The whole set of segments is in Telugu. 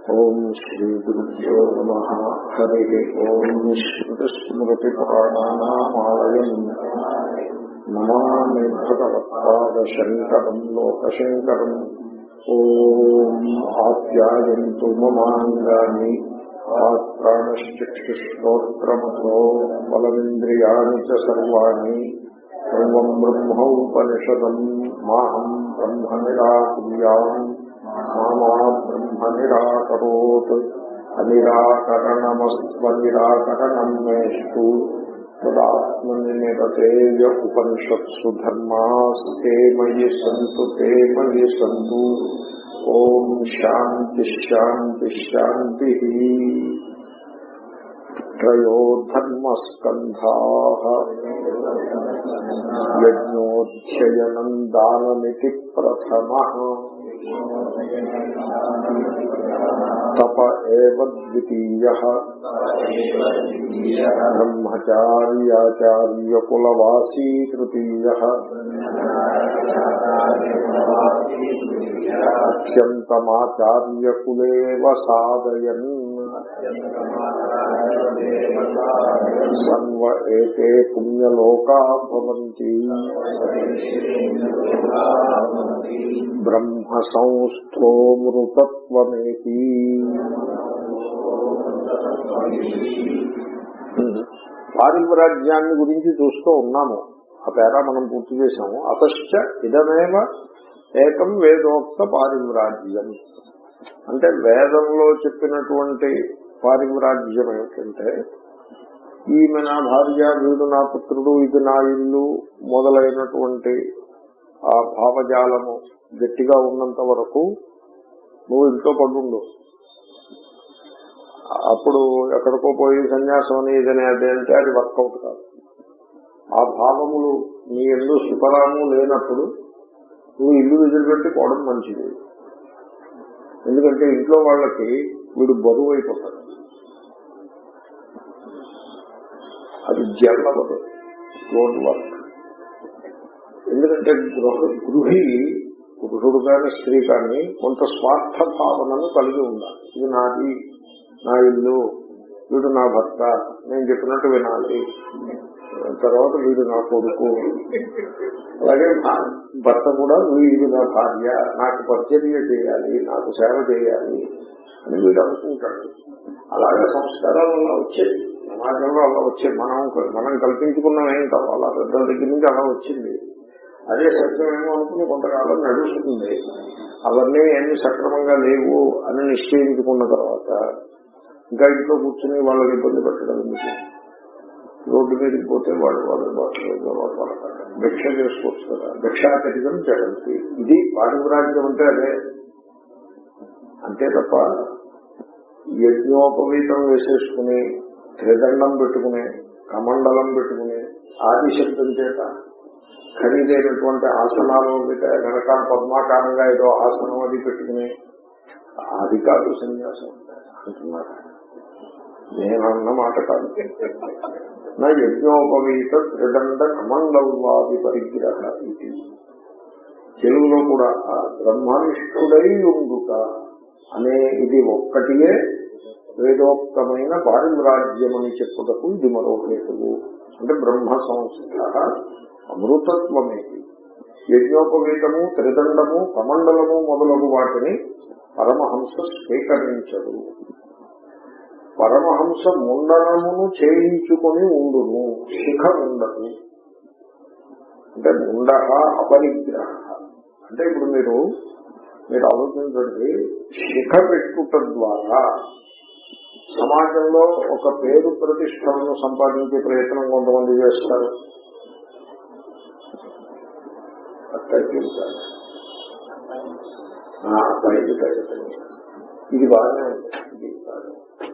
ఓం శ్రీ గురుభ్యో నమ హరి ఓం శ్రుతిస్మృతిపురాణానామాలయం నమామి భగవత్పాదశంకరం లోకశంకరం ఓం ఆప్యాయంతు మమాంగాని ప్రాణశ్చక్షుశ్రోత్రమథో బలమింద్రియాణి చ సర్వాణి సర్వం బ్రహ్మోపనిషదం మాహం బ్రహ్మ నిరాకుర్యాం మామా బ్రహ్మ నిరాకరోత్ అనిరాకరణమస్వనిరాకరణం మేస్తు తదాత్మని నిరతేయ ఉపనిషత్సు ధర్మాస్తే మయి సంతు తే మయి సంతు ఓం శాంతి శాంతి శాంతి త్రయో ధర్మస్కంధా యజ్ఞోధ్యయనం దానమితి ప్రథమ తప ఏవ ద్వితీయ బ్రహ్మచార్యాచార్యకులవాసీ తృతీయ అత్యంతమాచార్యకులేవ సాధయన్ సన్వ ఏతే పుణ్యలోకా భవంతి బ్రహ్మ సంస్థో మృతత్వమేతి పారివ్రాజ్యాన్ని గురించి చూస్తూ ఉన్నాము ఆ పేరా మనం పూర్తి చేశాము అతశ్చ ఇదమేవ ఏకం వేదోక్త పారివ్రాజ్యం అంటే వేదంలో చెప్పినటువంటి పారివ్రాజ్యం ఏమిటంటే ఈమె నా భార్య వీడు నా పుత్రుడు ఇది నా ఇల్లు మొదలైనటువంటి ఆ భావజాలము గట్టిగా ఉన్నంత వరకు నువ్వు ఇంట్లో పడుండు అప్పుడు ఎక్కడికో పోయి సన్యాసం అని ఇదని అదే అంటే అది వర్కౌట్ కాదు ఆ భావములు నీ ఎందు సుఖరాము లేనప్పుడు నువ్వు ఇల్లు వదిలిపెట్టి పోవడం మంచిది ఎందుకంటే ఇంట్లో వాళ్ళకి వీడు బరువు అయిపోతాడు అది జల్లవదు డోంట్ వర్క్ ఎందుకంటే గృహ గృహి పురుషుడు కానీ స్త్రీ కానీ కొంత స్వార్థ భావనను కలిగి ఉండాలి ఇది నాది నా ఇల్లు వీడు నా భర్త నేను చెప్పినట్టు వినాలి తర్వాత వీడు నా కొడుకు అలాగే భర్త కూడా వీడు నా భార్య నాకు పరిచర్య చేయాలి నాకు సేవ చేయాలి అని వీడు అనుకుంటాడు అలాగే సంస్కారాలు అలా వచ్చేది సమాజంలో అలా వచ్చే మనం మనం కల్పించుకున్నాం ఏం కాదు అలా పెద్దల దగ్గర నుంచి అలా వచ్చింది అదే సత్యమేమో అనుకుని కొంతకాలం నడుస్తుంది అవన్నీ ఏమి సక్రమంగా లేవు అని నిశ్చయించుకున్న తర్వాత ఇంకా ఇంట్లో కూర్చుని వాళ్ళని ఇబ్బంది పెట్టడం ఎందుకు రోడ్డు మీదకి పోతే వాళ్ళు వాళ్ళు వాళ్ళు భిక్ష చేసుకోవచ్చు కదా భిక్షాకరితం జగంతి ఇది పారివ్రాజ్యం అంటే అదే అంతే తప్ప యజ్ఞోపవీతం వేసేసుకుని త్రిదండం పెట్టుకుని కమండలం పెట్టుకుని ఆది శబ్దం చేత ఖరీదైనటువంటి ఆసనాలు వెనకాల పద్మాకారంగా ఏదో ఆసనం అది పెట్టుకుని అది కాదు సన్యాసం అంటున్నారు నేనన్న మాట కాదు నా యజ్ఞోపవీత త్రిదండ కమండల్వాది పరిగ్రహ ఇది తెలుగులో కూడా బ్రహ్మనిష్ఠుడై ఉండుట అనే ఇది ఒక్కటియే వేదోక్తమైన పారివ్రాజ్యం అని చెప్పుటకు ఇది మరో హేతువు అంటే బ్రహ్మ సంస్థ అమృతత్వమేది యజ్ఞోపవీతము త్రిదండము కమండలము మొదలగు వాటిని పరమహంస స్వీకరించడు పరమహంస ముండనమును చేయించుకొని ఉండును శిఖ ఉండదు అంటే ముండ అపరిగ్రహ అంటే ఇప్పుడు మీరు మీరు ఆలోచించండి శిఖ పెట్టుట ద్వారా సమాజంలో ఒక పేరు ప్రతిష్టలను సంపాదించే ప్రయత్నం కొంతమంది చేస్తారు తగ్గించాలి అబ్బాయికి తగ్గుతుంది ఇది బాగానే ఉంది ఇది బాగా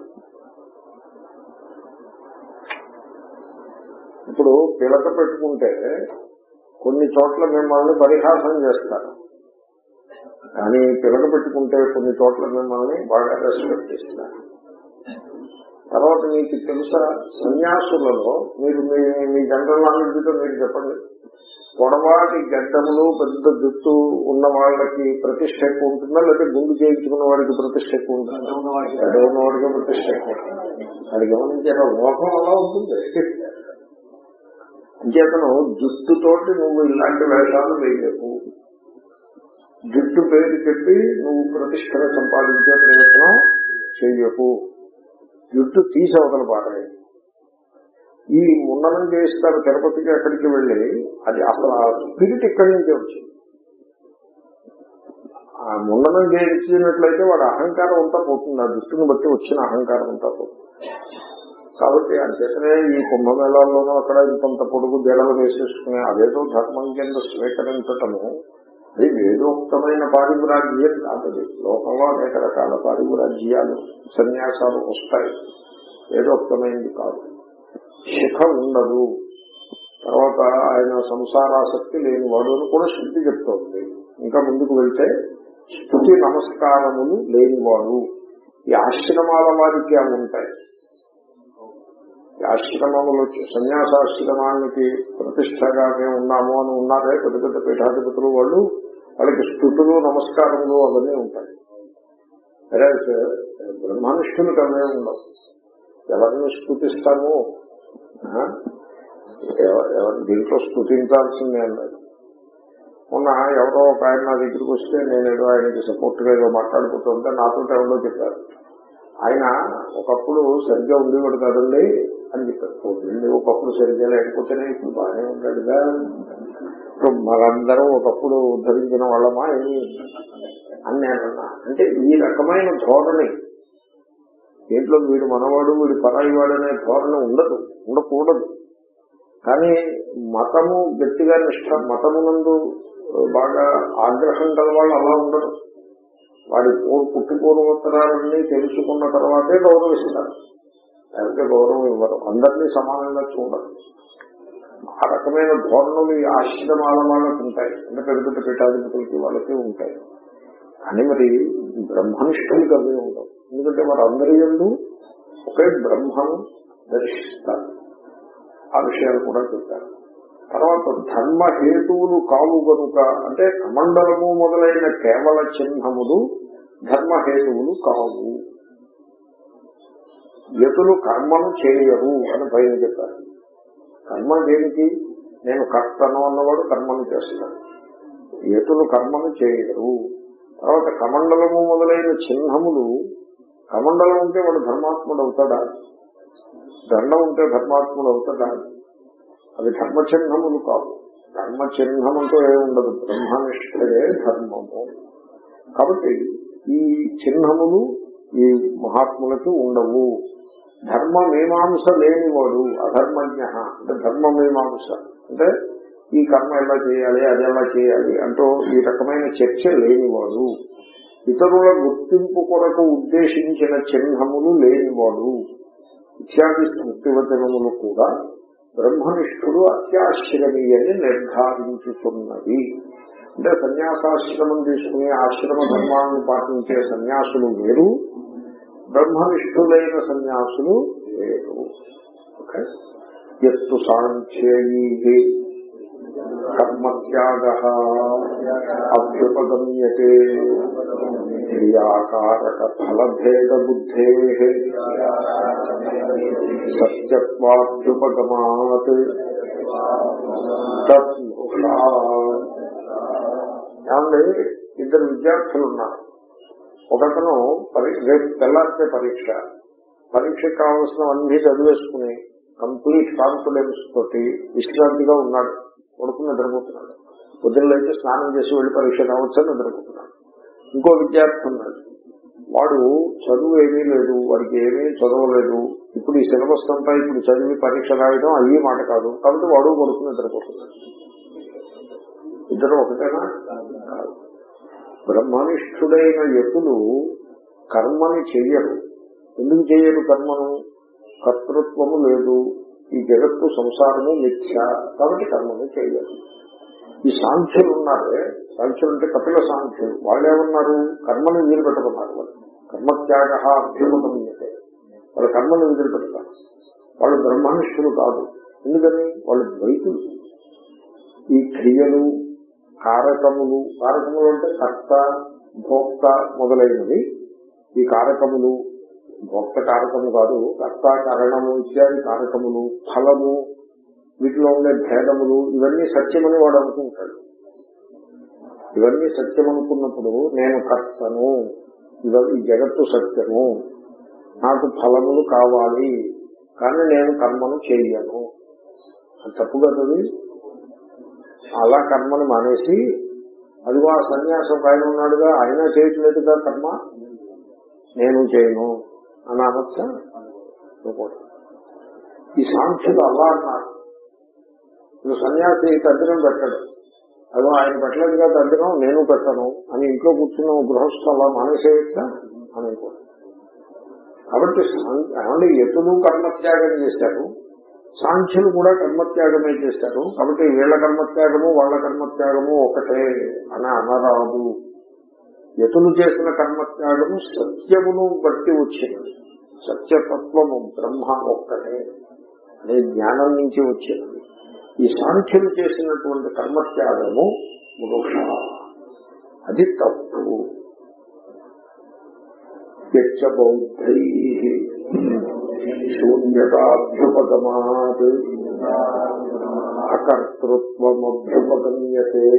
ఇప్పుడు పిలక పెట్టుకుంటే కొన్ని చోట్ల మిమ్మల్ని పరిహాసం చేస్తారు కానీ పిలక పెట్టుకుంటే కొన్ని చోట్ల మిమ్మల్ని బాగా రెస్పెక్ట్ ఇస్తారు తర్వాత మీకు తెలుసా సన్యాసులలో మీరు మీ మీ జనరల్ నాలెడ్జ్తో మీరు చెప్పండి పొడవాటి గడ్డములు పెద్ద జుట్టు ఉన్న వాళ్ళకి ప్రతిష్ట ఎక్కువ ఉంటుందా లేకపోతే గుండు చేయించుకున్న వాడికి ప్రతిష్ట ఎక్కువ ఉంటుందా గడ్డ ఉన్న వాడికి ప్రతిష్ట ఎక్కువ ఉంటుంది. అది గమనించారా లోకం అలా ఉంటుంది అంచేతను జుట్టుతోటి నువ్వు ఇలాంటి వేషాలు వేయలేవు జుట్టు పేరు చెప్పి నువ్వు ప్రతిష్టను సంపాదించే ప్రయత్నం చెయ్యకు జుట్టు తీసి అవతల పారాయి ఈ ముండనం చేస్తారు తిరుపతికి అక్కడికి వెళ్ళి అది అసలు ఆ స్పిరిట్ ఇక్కడి నుంచే వచ్చింది ఆ ముండనం చేయించినట్లయితే వాడు అహంకారం అంతా పోతుంది ఆ జుట్టును బట్టి వచ్చిన అహంకారం అంతా పోతుంది కాబట్టి అంచేతనే ఈ కుంభమేళాల్లోనూ అక్కడ ఇంతంత పొడుగు జడలు వేసేసుకుని అదేదో ధర్మం కింద స్వీకరించటము అది వేదోక్తమైన పారిపురాజ్యం కాదు లోకంలో అనేక రకాల పారిపురాజ్యాలు సన్యాసాలు వస్తాయి వేదోక్తమైనది కాదు శిఖ ఉండదు తర్వాత ఆయన సంసారాసక్తి లేనివాడు అని కూడా శృతి చెప్తోంది ఇంకా ముందుకు వెళ్తే స్థుతి నమస్కారములు లేనివాడు ఈ ఆశ్రమాల వారికి అవి ఉంటాయి ఈ ఆశ్రమములు సన్యాసాశ్రమానికి ప్రతిష్టగా మేము ఉన్నాము అని ఉన్నారే పెద్ద పెద్ద పీఠాధిపతులు వాళ్ళు వాళ్ళకి స్థుతులు నమస్కారములు అవన్నీ ఉంటాయి Whereas, బ్రహ్మనిష్ఠులకు అవే ఉండవు ఎవరిని స్థుతిస్తాము ఆ? ఎవ- ఎవరి దీంట్లో స్థుతించాల్సిందే అన్నది మొన్న ఎవరో ఒక ఆయన నా దగ్గరికి వస్తే నేను ఏదో ఆయనకి సపోర్ట్ గా ఏదో మాట్లాడుకుంటుంటే నాతో ఎవరో చెప్పారు ఆయన ఒకప్పుడు సరిగ్గా ఉండేవాడు కదండి అని చెప్పారు పోతుంది ఒకప్పుడు సరిగ్గా లేకపోతేనే ఇప్పుడు బాగానే ఉన్నాడుగా ఇప్పుడు మనందరం ఒకప్పుడు ఉద్ధరించిన వాళ్ళమా ఏమి అని నేను అన్నా అంటే ఈ రకమైన ధోరణి దీంట్లో వీడు మనవాడు వీడు పరాయి వాడు అనే ధోరణి ఉండదు ఉండకూడదు కానీ మతము గట్టిగా నిష్ట మతమునందు బాగా ఆగ్రహం గల వాళ్ళు అలా ఉండరు వాడి పూ- పుట్టి పూర్వోత్తరాలన్నీ తెలుసుకున్న తర్వాతే గౌరవిస్తారు లేకపోతే గౌరవం ఇవ్వరు అందరినీ సమానంగా చూడరు ఆ రకమైన ధోరణులు ఈ ఆశ్రమాల వాళ్ళకి ఉంటాయి అంటే పెద్ద పెద్ద పీఠాధిపతులకి వాళ్ళకి ఉంటాయి కానీ మరి బ్రహ్మనిష్ఠులకి అవే ఉండవు ఎందుకంటే వారు అందరి ఎందు ఒకే బ్రహ్మను దర్శిస్తారు ఆ విషయాలు కూడా చెప్పారు తర్వాత ధర్మ హేతువులు కావు గనుక అంటే కమండలము మొదలైన కేవల చిహ్నములు ధర్మ హేతువులు కావు యతులు కర్మను చేయరు అని పైన చెప్పారు కర్మ దేనికి నేను కర్తను అన్నవాడు కర్మను చేస్తాడు యతులు కర్మను చేయరు తర్వాత కమండలము మొదలైన చిహ్నములు కమండలం ఉంటే వాడు ధర్మాత్ముడు అవుతాడా దండం ఉంటే ధర్మాత్ముడు అవుతాడా అవి ధర్మ చిహ్నములు కావు ధర్మ చిహ్నముతో ఏముండదు బ్రహ్మనిష్ఠుడే ధర్మము కాబట్టి ఈ చిహ్నములు ఈ మహాత్ములకి ఉండవు ధర్మ మీమాంస లేనివాడు అధర్మజ్ఞ అంటే ధర్మ మీమాంస అంటే ఈ కర్మ ఎలా చేయాలి అది ఎలా చేయాలి అంటూ ఈ రకమైన చర్చ లేనివాడు ఇతరుల గుర్తింపు కొరకు ఉద్దేశించిన చిహ్నములు లేనివాడు ఇత్యాది స్మృతివచనములు కూడా బ్రహ్మనిష్ఠుడు అత్యాశ్రమీయని నిర్ధారించుతున్నది అంటే సన్యాసాశ్రమం తీసుకుని ఆశ్రమ ధర్మాలను పాటించే సన్యాసులు వేరు బ్రహ్మనిష్ఠులైన సన్యాసులు వేరు ఓకే ఎత్తు సాంఖ్యీ కర్మత్యాగ అభ్యుపగమ్యతే క్రియాకారక ఫలభేద బుద్ధే సత్యత్వాభ్యుపగమాత్ తత్మృషా ఏమండి ఇద్దరు విద్యార్థులు ఉన్నారు ఒకతను పరి- రేపు తెల్లారితే పరీక్ష పరీక్షకు కావలసినవన్నీ చదివేసుకుని కంప్లీట్ కాన్ఫిడెన్స్ తోటి విశ్రాంతిగా ఉన్నాడు కొడుకుని నిద్రపోతున్నాడు పొద్దున్నైతే స్నానం చేసి వెళ్లి పరీక్ష కావచ్చని నిద్రపోతున్నాడు ఇంకో విద్యార్థి ఉన్నాడు వాడు చదువు ఏమీ లేదు వాడికి ఏమీ చదవలేదు ఇప్పుడు ఈ సిలబస్ అంతా ఇప్పుడు చదివి పరీక్ష రాయడం అయ్యే మాట కాదు కాబట్టి వాడు కొడుకుని నిద్రపోతున్నాడు ఇద్దరు ఒకటేనా కాదు బ్రహ్మనిష్ఠుడైన యతులు కర్మని చెయ్యరు ఎందుకు చేయరు కర్మను కర్తృత్వము లేదు ఈ జగత్తు సంసారము మిథ్య కాబట్టి కర్మను చేయరు ఈ సాంఖ్యులు ఉన్నారే సాంఖ్యులు అంటే కపిల సాంఖ్యులు వాళ్ళు ఏమన్నారు కర్మని వదిలిపెట్టుకున్నారు వాళ్ళు కర్మత్యాగ అభ్యుమతే వాళ్ళ కర్మను వదిలిపెడతారు వాళ్ళు బ్రహ్మనిష్ఠులు కాదు ఎందుకని వాళ్ళు ద్వైతులు ఈ క్రియలు కారకములు కారకములు అంటే కర్త భోక్త మొదలైనవి ఈ కారకములు భోక్త కారకము కాదు కర్త కారణము ఇత్యాది కారకములు ఫలము వీటిలో ఉండే భేదములు ఇవన్నీ సత్యమని వాడు అనుకుంటాడు ఇవన్నీ సత్యం అనుకున్నప్పుడు నేను కర్తను ఇవ- ఈ జగత్తు సత్యము నాకు ఫలములు కావాలి కానీ నేను కర్మను చెయ్యను అది తప్పు కదది అలా కర్మను మానేసి అదిగో ఆ సన్యాసం ఒక ఆయన ఉన్నాడుగా ఆయన చేయట్లేదుగా కర్మ నేను చేయను అని అనొచ్చా అనుకోండి ఈ సాంఖ్యులు అలా అన్నారు ఇప్పుడు సన్యాసి తద్దినం పెట్టడు అదో ఆయన పెట్టలేదుగా తద్దినం నేను పెట్టను అని ఇంట్లో కూర్చున్న గృహస్థు అలా మానేసేయచ్చా అని అనుకోండి కాబట్టి సాం- ఏమంటే ఎతులు కర్మత్యాగం చేశారు సాంఖ్యులు కూడా కర్మత్యాగమే చేశారు కాబట్టి వీళ్ళ కర్మత్యాగము వాళ్ళ కర్మత్యాగము ఒకటే అని అనరాదు యతులు చేసిన కర్మత్యాగము సత్యమును బట్టి వచ్చినది సత్యతత్వము బ్రహ్మ ఒక్కటే అనే జ్ఞానం నుంచి వచ్చినది ఈ సాంఖ్యులు చేసినటువంటి కర్మత్యాగము మృష అది తప్పు యచ్చ బౌద్ధై శూన్యతాభ్యుపగమాత్ అకర్తృత్వమభ్యుపగమ్యతే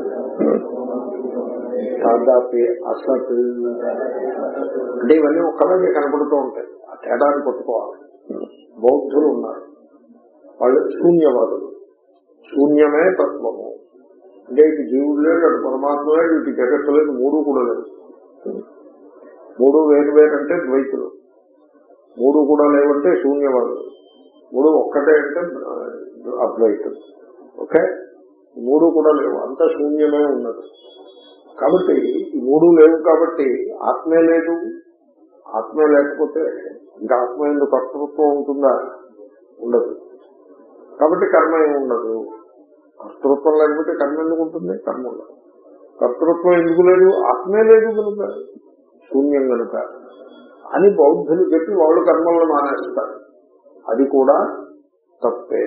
తదపి అసత్ అంటే ఇవన్నీ ఒక్కలాగే కనపడుతూ ఉంటాయి ఆ తేడాన్ని కొట్టుకోవాలి బౌద్ధులు ఉన్నారు వాళ్ళు శూన్యవాదులు శూన్యమే తత్వము అంటే ఇటు జీవుడు లేడు అటు పరమాత్మ లేడు ఇటు జగత్తు లేదు మూడు కూడా లేదు మూడు వేరు వేరు అంటే ద్వైతులు మూడు కూడా లేవంటే శూన్యవాదులు మూడు ఒక్కటే అంటే అద్వైతులు ఓకే ఈ మూడు కూడా లేవు అంత శూన్యమే ఉన్నది కాబట్టి ఈ మూడు లేవు కాబట్టి ఆత్మే లేదు ఆత్మే లేకపోతే ఇంకా ఆత్మ ఎందుకు కర్తృత్వం ఉంటుందా ఉండదు కాబట్టి కర్మ ఏమి ఉండదు కర్తృత్వం లేకపోతే కర్మ ఎందుకు ఉంటుంది కర్మ ఉండదు కర్తృత్వం ఎందుకు లేదు ఆత్మే లేదు కనుక శూన్యం కనుక అని బౌద్ధులు చెప్పి వాళ్ళు కర్మలను మానేస్తారు అది కూడా తప్పే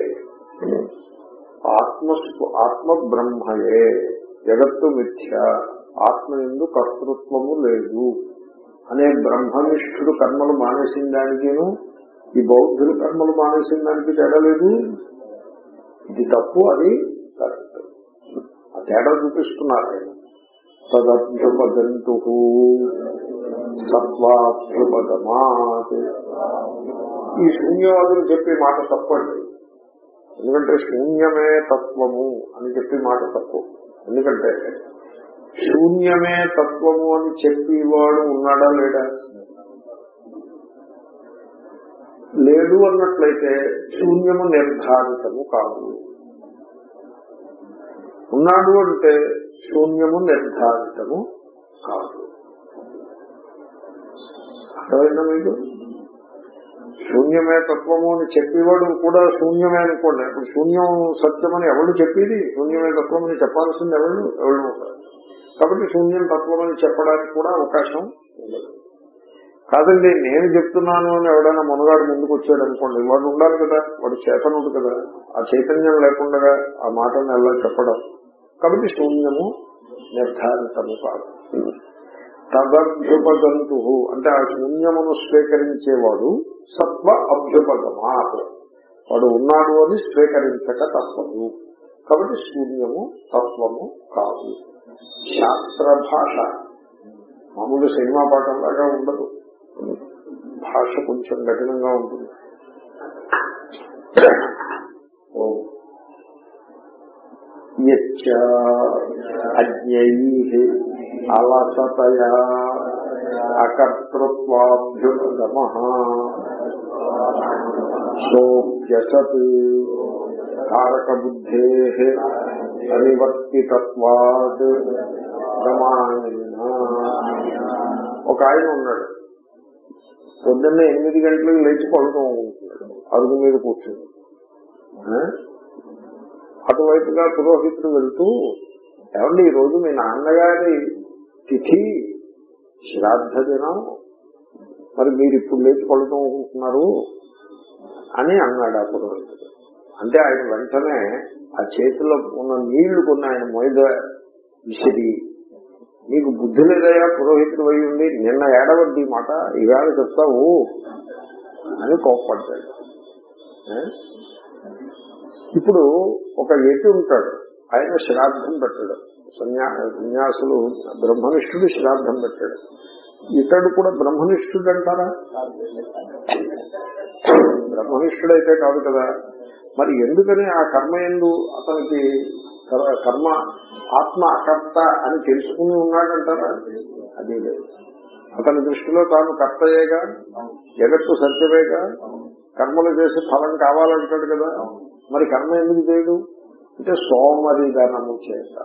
ఆత్మ ఆత్మ బ్రహ్మయే జగత్తు మిథ్య ఆత్మ ఎందు కర్తృత్వము లేదు అనే బ్రహ్మనిష్ఠుడు కర్మలు మానేసిన దానికిను ఈ బౌద్ధులు కర్మలు మానేసిన దానికి తేడా లేదు ఇది తప్పు అది కరెక్ట్ ఆ తేడా చూపిస్తున్నారు ఆయన తదభ్యుపగంతు సత్వాభ్యుపగమాత్ ఈ శూన్యవాదులు చెప్పే మాట తప్పండి ఎందుకంటే శూన్యమే తత్వము అని చెప్పే మాట తప్పు ఎందుకంటే శూన్యమే తత్వము అని చెప్పేవాడు ఉన్నాడా లేడా లేదు అన్నట్లయితే శూన్యము నిర్ధారితము కాదు ఉన్నాడు అంటే శూన్యము నిర్ధారితము కాదు అర్థమైందా మీకు శూన్యమే తత్వము అని చెప్పేవాడు కూడా శూన్యమే అనుకోండి ఇప్పుడు శూన్యం సత్యమని ఎవరు చెప్పేది శూన్యమే తత్వం అని చెప్పాల్సింది ఎవరు ఎవరు ఉంటారు కాబట్టి శూన్యం తత్వం అని చెప్పడానికి కూడా అవకాశం ఉండదు కాదండి నేను చెప్తున్నాను అని ఎవడైనా మునగాడు ముందుకు వచ్చాడు అనుకోండి వాడు ఉండాలి కదా వాడు చేతనుడు కదా ఆ చైతన్యం లేకుండా ఆ మాటను ఎలా చెప్పడం కాబట్టి శూన్యము నిర్ధారితము కాదు తదభ్యుపగంతు అంటే ఆ శూన్యమును స్వీకరించేవాడు సత్వ అభ్యుపగమాత్ వాడు ఉన్నాడు అని స్వీకరించక తప్పదు కాబట్టి శూన్యము తత్వము కాదు శాస్త్ర భాష మామూలు సినిమా పాఠంలాగా ఉండదు భాష కొంచెం కఠినంగా ఉంటుంది ఓ. యచ్చ అజ్ఞై అలసతయా అకర్తృత్వాభ్యుగమ సోప్యసత్ కారకబుద్ధే అనివర్తితత్వాద్ ప్రమాణేన ఒక ఆయన ఉన్నాడు పొద్దున్నే ఎనిమిది గంటలకు లేచి పడుతూ ఉంటున్నాడు అరుగు మీద కూర్చుని ఆ? అటువైపుగా పురోహితుడు వెళ్తూ ఏమండి ఈ రోజు మీ నాన్నగారి తిథి శ్రాద్ధ దినం మరి మీరు ఇప్పుడు లేచి పడుతూ ఉంటున్నారు అని అన్నాడు ఆ పురోహితుడు అంటే ఆయన వెంటనే ఆ చేతిలో ఉన్న నీళ్లు కొన్ని ఆయన మొయ్ద విసిరి నీకు బుద్ధి లేదయా పురోహితుడు అయి ఉండి నిన్న ఏడవద్ది ఈ మాట ఈవేళ చెప్తావు అని కోప్పడ్డాడు ఏ? ఇప్పుడు ఒక యతి ఉంటాడు ఆయన శ్రాద్ధం పెట్టాడు సన్యా సన్యాసులు బ్రహ్మనిష్ఠుడు శ్రాద్ధం పెట్టాడు ఇతడు కూడా బ్రహ్మనిష్ఠుడు అంటారా బ్రహ్మనిష్ఠుడైతే కాదు కదా మరి ఎందుకని ఆ కర్మ ఎందు అతనికి కర్- కర్మ ఆత్మ అకర్త అని తెలుసుకుని ఉన్నాడంటారా అదే లేదు అతని దృష్టిలో తాను కర్తయేగా జగత్తు సత్యమేగా కర్మలు చేసి ఫలం కావాలంటాడు కదా మరి కర్మ ఎందుకు చేయడు అంటే సోమరిధనము చేత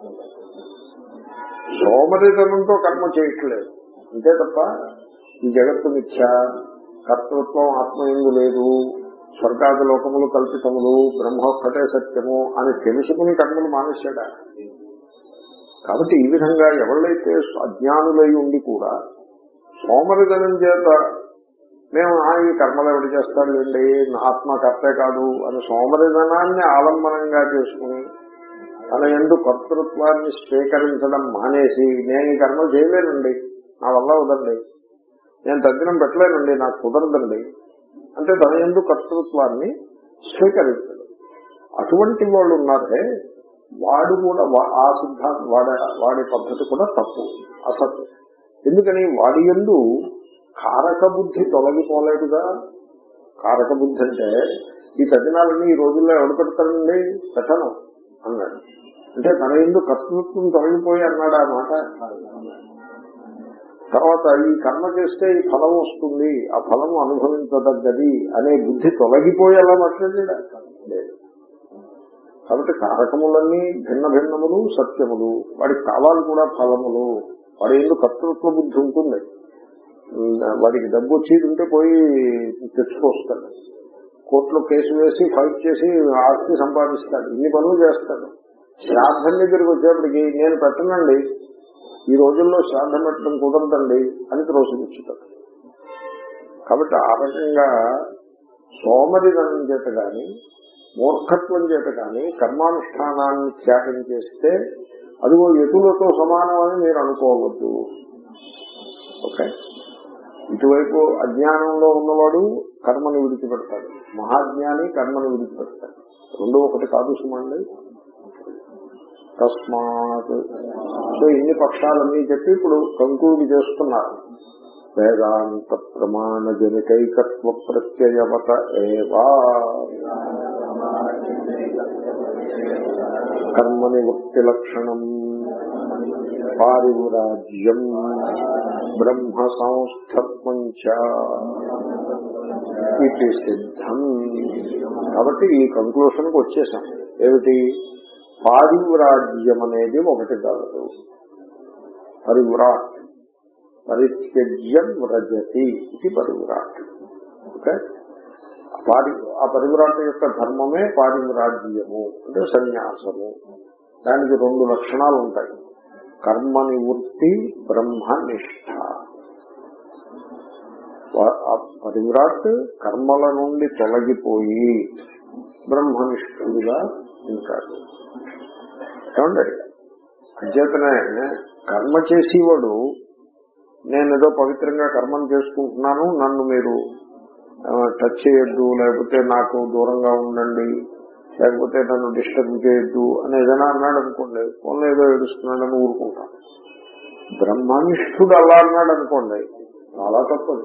సోమరిధనంతో కర్మ చేయట్లేదు అంతే తప్ప ఈ జగత్తు మిథ్య కర్తృత్వం ఆత్మ ఎందు లేదు స్వర్గాది లోకములు కల్పితములు బ్రహ్మ ఒక్కటే సత్యము అని తెలుసుకుని కర్మలు మానేశాడా కాబట్టి ఈ విధంగా ఎవరైతే అజ్ఞానులై ఉండి కూడా సోమరిధనం చేత మేము ఆ ఈ కర్మలు ఎవరు చేస్తాడులేండి నా ఆత్మ కర్తే కాదు అని సోమరిధనాన్ని ఆలంబనంగా చేసుకుని తన ఎందు కర్తృత్వాన్ని స్వీకరించడం మానేసి నేను ఈ కర్మ చేయలేనండి నా వల్ల వదండి నేను తగ్గినం పెట్టలేనండి నాకు కుదరదండి అంటే తన ఎందు కర్తృత్వాన్ని స్వీకరించడు అటువంటి వాళ్ళు ఉన్నారే వాడు కూడా వా- ఆ సిద్ధాంతం వాడే వాడి పద్ధతి కూడా తప్పు అసత్ ఎందుకని వాడి ఎందు కారక బుద్ధి తొలగిపోలేదుగా కారక బుద్ధి అంటే ఈ సజ్జనాలన్నీ ఈ రోజుల్లో ఎవడు పెడతాడండి పెట్టను అన్నాడు అంటే తన ఎందు కర్తృత్వం తొలగిపోయి అన్నాడు ఆ మాట తర్వాత ఈ కర్మ చేస్తే ఈ ఫలం వస్తుంది ఆ ఫలం అనుభవించదగ్గది అనే బుద్ధి తొలగిపోయి అలా మాట్లాడాడా లేదు కాబట్టి కారకములన్నీ భిన్న భిన్నములు సత్యములు వాడికి కావాలి కూడా ఫలములు వాడి ఎందుకు కర్తృత్వ బుద్ధి ఉంటుంది ఉమ్, వాడికి డబ్బు వచ్చేది ఉంటే పోయి తెచ్చుకొస్తాడు కోర్టులో కేసు వేసి ఫైట్ చేసి ఆస్తి సంపాదిస్తాడు ఇన్ని పనులు చేస్తాడు శ్రాద్ధం దగ్గరికి వచ్చేప్పటికి నేను పెట్టనండి ఈ రోజుల్లో శ్రాద్ధం పెట్టడం కుదరదండి అని త్రోసిపుచ్చుతాడు కాబట్టి ఆ రకంగా సోమరిధనం చేత గాని మూర్ఖత్వం చేత గాని కర్మానుష్ఠానాన్ని త్యాగం చేస్తే అదిగో ఎటులతో సమానం అని మీరు అనుకోవద్దు ఓకే ఇటువైపు అజ్ఞానంలో ఉన్నవాడు కర్మని విడిచిపెడతాడు మహాజ్ఞాని కర్మని విడిచిపెడతాడు రెండు ఒకటి కాదు సుమండి తస్మాత్ సో ఇన్ని పక్షాలన్నీ చెప్పి ఇప్పుడు కంక్లూడ్ చేస్తున్నారు వేదాంత ప్రమాణ జనికైకత్వ ప్రత్యయవత ఏవా కర్మని వక్తి లక్షణం పారివురాజ్యం బ్రహ్మ సంస్థత్వం చ ఇది సిద్ధం కాబట్టి ఈ కంక్లూషన్ కు వచ్చేసాం ఏమిటి పారివ్రాజ్యం అనేది ఒకటి కాదు పరివ్రాట్ పరిత్యజ్యం వ్రజతి ఇది పరివ్రాట్ ఓకే పారి ఆ పరివ్రాట్ యొక్క ధర్మమే పారివ్రాజ్యము అంటే సన్యాసము దానికి రెండు లక్షణాలు ఉంటాయి కర్మ నివృత్తి బ్రహ్మనిష్ట వా- ఆ పరివ్రాట్ కర్మల నుండి తొలగిపోయి బ్రహ్మనిష్ఠుడుగా ఉంటాడు ఏమండి అధ్యతనే కర్మ చేసేవాడు నేను ఏదో పవిత్రంగా కర్మం చేసుకుంటున్నాను నన్ను మీరు ఆ, టచ్ చేయొద్దు లేకపోతే నాకు దూరంగా ఉండండి లేకపోతే నన్ను డిస్టర్బ్ చేయొద్దు అని ఏదైనా అన్నాడు అనుకోండి ఫోన్లో ఏదో ఏడుస్తున్నాడని ఊరుకుంటాను బ్రహ్మనిష్ఠుడు అలా అన్నాడు అనుకోండి చాలా తప్పదు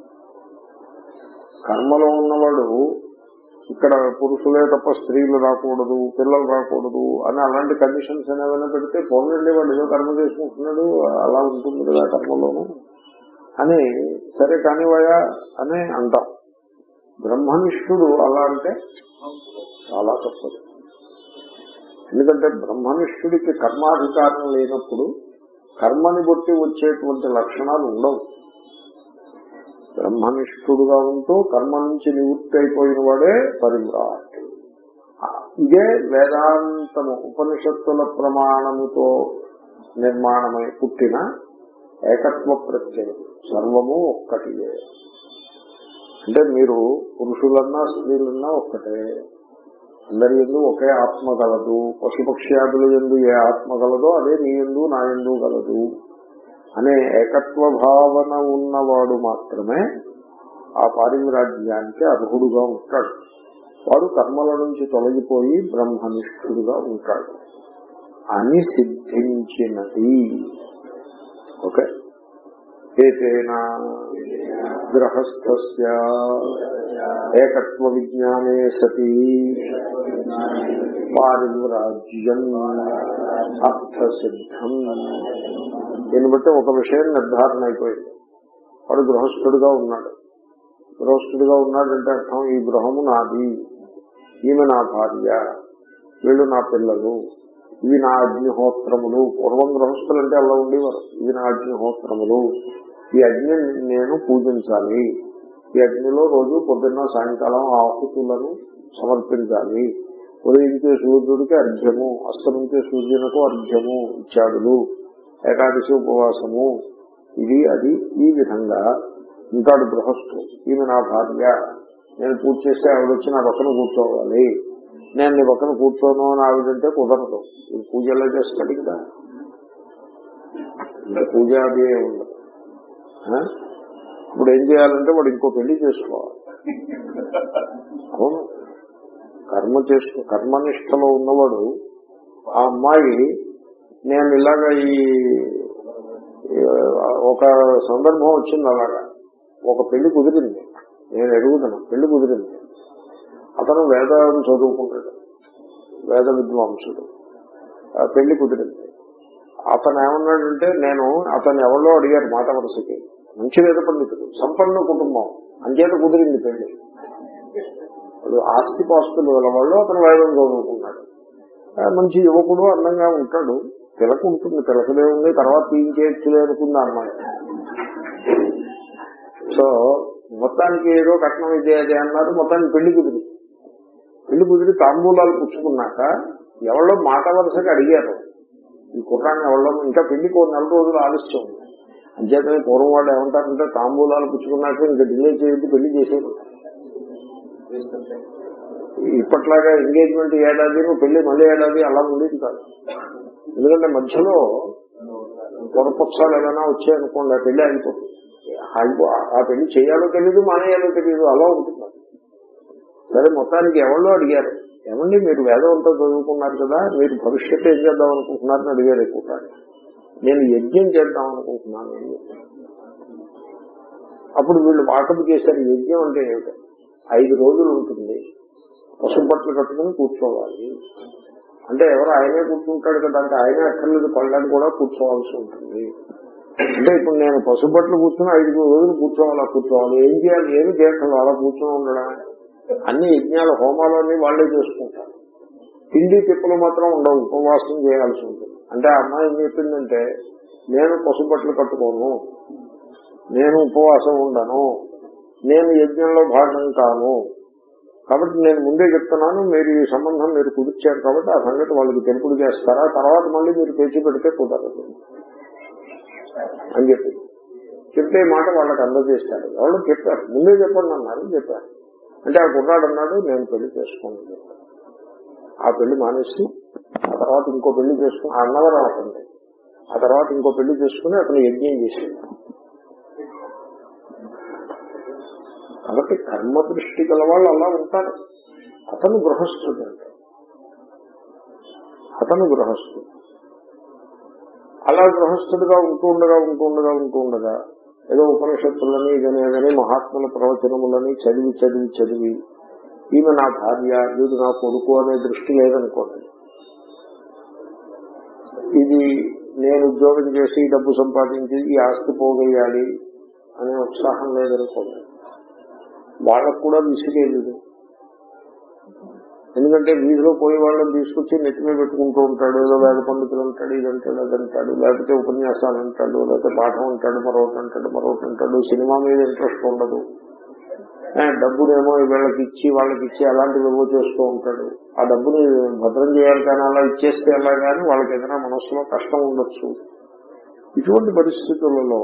కర్మలో ఉన్నవాడు ఇక్కడ పురుషులే తప్ప స్త్రీలు రాకూడదు పిల్లలు రాకూడదు అని అలాంటి కండిషన్స్ ఏమైనా పెడితే పోలండి వాడు ఏదో కర్మ చేసుకుంటున్నాడు అలా ఉంటుంది కదా కర్మలోను అని సరే కానివయా అని అంటాం బ్రహ్మనిష్ఠుడు అలా అంటే చాలా తప్పదు ఎందుకంటే బ్రహ్మనిష్ఠుడికి కర్మాధికారం లేనప్పుడు కర్మని బట్టి వచ్చేటువంటి లక్షణాలు ఉండవు బ్రహ్మనిష్ఠుడుగా ఉంటూ కర్మ నుంచి నివృత్తి అయిపోయిన వాడే పరివ్రాట్ ఇదే వేదాంతము ఉపనిషత్తుల ప్రమాణముతో నిర్మాణమై పుట్టిన ఏకత్వ ప్రత్యయం సర్వము ఒక్కటియే అంటే మీరు పురుషులన్నా స్త్రీలన్నా ఒక్కటే అందరి ఎందు ఒకే ఆత్మ గలదు పశుపక్ష్యాదుల ఎందు ఏ ఆత్మ గలదో అదే నీ ఎందు నా ఎందు గలదు అనే ఏకత్వ భావన ఉన్నవాడు మాత్రమే ఆ పారివిరాజ్యానికి అర్హుడుగా ఉంటాడు వాడు కర్మల నుంచి తొలగిపోయి బ్రహ్మనిష్ఠుడుగా ఉంటాడు అని సిద్ధించినది ఓకే ఏతేనా గ్రహస్థస్య ఏకత్వ విజ్ఞానే సతి పారివ్రాజ్యం అర్థసిద్ధం దీన్ని బట్టి ఒక విషయం నిర్ధారణ అయిపోయింది వాడు గృహస్థుడిగా ఉన్నాడు గృహస్థుడిగా ఉన్నాడంటే అర్థం ఈ గృహము నాది ఈమె నా భార్య వీళ్ళు నా పిల్లలు ఇవి నా అగ్నిహోత్రములు పూర్వం గృహస్థులు అంటే అలా ఉండేవారు ఇవి నా అగ్నిహోత్రములు ఈ అగ్ని నేను పూజించాలి ఈ అగ్నిలో రోజు పొద్దున్న సాయంకాలం ఆహుతులను సమర్పించాలి ఉదయించే సూర్యుడికి అర్ఘ్యము అస్తమించే సూర్యునకు అర్ఘ్యము ఇత్యాదులు ఏకాదశి ఉపవాసము ఇది అది ఈ విధంగా ఉంటాడు గృహస్థు ఈమె నా భార్య నేను పూజ చేస్తే ఆవిడ వచ్చి నా పక్కన కూర్చోవాలి నేను నీ పక్కన కూర్చోను అని ఆవిడంటే కుదరదు ఈ పూజ ఎలా చేస్తాడు కదా ఇంకా పూజ అది ఏమి ఉండదు ఆ? ఇప్పుడు ఏం చేయాలంటే వాడు ఇంకో పెళ్లి చేసుకోవాలి అవును కర్మ చేసుకో కర్మనిష్టలో ఉన్నవాడు ఆ అమ్మాయి నేను ఇలాగ ఈ ఈ ఒక సందర్భం వచ్చింది అలాగా ఒక పెళ్లి కుదిరింది నేను ఎరుగుతాను పెళ్లి కుదిరింది అతను వేదం చదువుకుంటాడు వేద విద్వాంసుడు ఆ పెళ్లి కుదిరింది అతను ఏమన్నాడంటే నేను అతను ఎవరో అడిగారు మాట వరుసకి మంచి వేద పండితుడు సంపన్న కుటుంబం అంచేత కుదిరింది పెళ్లి వాడు ఆస్తి పాస్తులు గల వాళ్ళు అతను వేదం చదువుకున్నాడు ఆ, మంచి యువకుడు అందంగా ఉంటాడు పిలక ఉంటుంది పిలకలే ఉంది తర్వాత తీయించేయచ్చులే అనుకుంది అమ్మాయి సో మొత్తానికి ఏదో కట్నం ఇది అది అన్నారు మొత్తానికి పెళ్లి కుదిరి పెళ్లి కుదిరి తాంబూలాలు పుచ్చుకున్నాక ఎవరో మాట వరుసగా అడిగారు ఈ కుర్రాన్ని ఎవరో ఇంకా పెళ్లికి ఒక నెల రోజులు ఆలస్యం ఉంది అంచేతనే పూర్వం వాళ్ళు ఏమంటారంటే తాంబూలాలు పుచ్చుకున్నాక ఇంకా డిలే చేయొద్దు పెళ్లి చేసేది ఇప్పట్లాగా ఎంగేజ్మెంట్ ఏడాది నువ్వు పెళ్లి మళ్ళీ ఏడాది అలా ఉండేది కాదు ఎందుకంటే మధ్యలో పొరపక్షాలు ఏదైనా వచ్చాయనుకోండి ఆ పెళ్లి ఆగిపోతుంది ఆగిపో ఆ పెళ్లి చేయాలో తెలియదు మానేయాలో తెలియదు అలా ఉంటుంది సరే మొత్తానికి ఎవరో అడిగారు ఏమండి మీరు వేదం అంతా చదువుకున్నారు కదా మీరు భవిష్యత్తు ఏం చేద్దాం అనుకుంటున్నారని అడిగారు ఎక్కువ నేను యజ్ఞం చేద్దాం అనుకుంటున్నాను అని చెప్పాను. అప్పుడు వీళ్ళు వాకపు చేశారు యజ్ఞం అంటే ఏమిటి ఐదు రోజులు ఉంటుంది పసుపు బట్టలు కట్టుకుని కూర్చోవాలి అంటే ఎవరు ఆయనే కూర్చుంటాడు కదా అంటే ఆయనే అక్కర్లేదు పళ్ళని కూడా కూర్చోవాల్సి ఉంటుంది అంటే ఇప్పుడు నేను పసుపు బట్టలు కూర్చొని ఐదు రోజులు కూర్చోవాలా కూర్చోవాలి ఏం చేయాలి ఏమి చేయక్కర్లేదు అలా కూర్చొని ఉండడం అన్ని యజ్ఞాలు హోమాలన్నీ వాళ్ళే చేసుకుంటారు తిండి తిప్పులు మాత్రం ఉండవు ఉపవాసం చేయాల్సి ఉంటుంది అంటే ఆ అమ్మాయి ఏం చెప్పిందంటే నేను పసుపు బట్టలు కట్టుకోను నేను ఉపవాసం ఉండను నేను యజ్ఞంలో భాగం కాను కాబట్టి నేను ముందే చెప్తున్నాను మీరు ఈ సంబంధం మీరు కుదిర్చారు కాబట్టి ఆ సంగతి వాళ్ళకి తెలుపుడు చేస్తారా తర్వాత మళ్ళీ మీరు పేచి పెడితే కుదరదు అని చెప్పి చెప్తే ఈ మాట వాళ్ళకి అందజేశారు ఎవరు చెప్పారు ముందే చెప్పండి అన్నారు చెప్పారు అంటే ఆ కుర్రాడు అన్నాడు నేను పెళ్లి చేసుకోండి ఆ పెళ్లి మానేసి ఆ తర్వాత ఇంకో పెళ్లి చేసుకుని ఆ అన్నవరం అవుతుంది ఆ తర్వాత ఇంకో పెళ్లి చేసుకుని అతను యజ్ఞం చేసేది కాబట్టి కర్మ దృష్టి గల వాళ్ళు అలా ఉంటారు అతను గృహస్థుడు అంటే అతను గృహస్థుడు అలా గృహస్థుడిగా ఉంటూ ఉండగా ఉంటూ ఉండగా ఉంటూ ఉండగా ఏదో ఉపనిషత్తులని ఇదని ఏదని మహాత్ముల ప్రవచనములని చదివి చదివి చదివి ఈమె నా భార్య వీడు నా కొడుకు అనే దృష్టి లేదనుకోండి ఇది నేను ఉద్యోగం చేసి డబ్బు సంపాదించి ఈ ఆస్తి పోగేయాలి అనే ఉత్సాహం లేదనుకోండి వాళ్ళకు కూడా విసిగేది ఎందుకంటే వీధిలో పోయే వాళ్ళని తీసుకొచ్చి నెత్తిమే పెట్టుకుంటూ ఉంటాడు ఏదో వేద పండితులు అంటాడు ఇదంటాడు అదంటాడు లేకపోతే ఉపన్యాసాలు అంటాడు లేకపోతే పాఠం అంటాడు మరొకటి అంటాడు మరొకటి అంటాడు సినిమా మీద ఇంట్రెస్ట్ ఉండదు ఆ, డబ్బునేమో వీళ్ళకి ఇచ్చి వాళ్ళకి ఇచ్చి అలాంటివి ఏవో చేస్తూ ఉంటాడు ఆ డబ్బుని భద్రం చేయాలి కానీ అలా ఇచ్చేస్తే ఎలా కానీ వాళ్ళకి ఏదైనా మనసులో కష్టం ఉండొచ్చు ఇటువంటి పరిస్థితులలో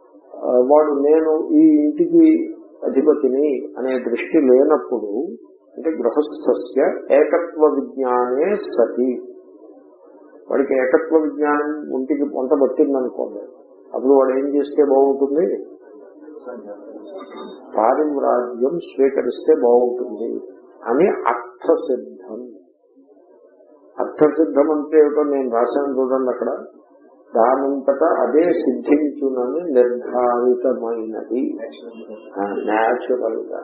ఆ, వాడు నేను ఈ ఇంటికి అధిపతిని అనే దృష్టి లేనప్పుడు అంటే గృహస్థస్య ఏకత్వ విజ్ఞానే సతి వాడికి ఏకత్వ విజ్ఞానం ఒంటికి పొంత పట్టిందనుకోండి అప్పుడు వాడు ఏం చేస్తే బాగుంటుంది పారివ్రాజ్యం స్వీకరిస్తే బాగుంటుంది అని అర్థసిద్ధం అర్థసిద్ధం అంటే ఏమిటో నేను రాశాను చూడండి అక్కడ దానంతటా అదే సిద్ధించునని నిర్ధారితమైనది న్యాచురల్ గా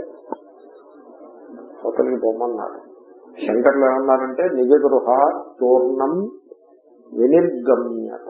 ఒకరికి బొమ్మన్నారు శంకర్లు ఏమన్నారంటే నిజ గృహ చూర్ణం వినిర్గమ్యత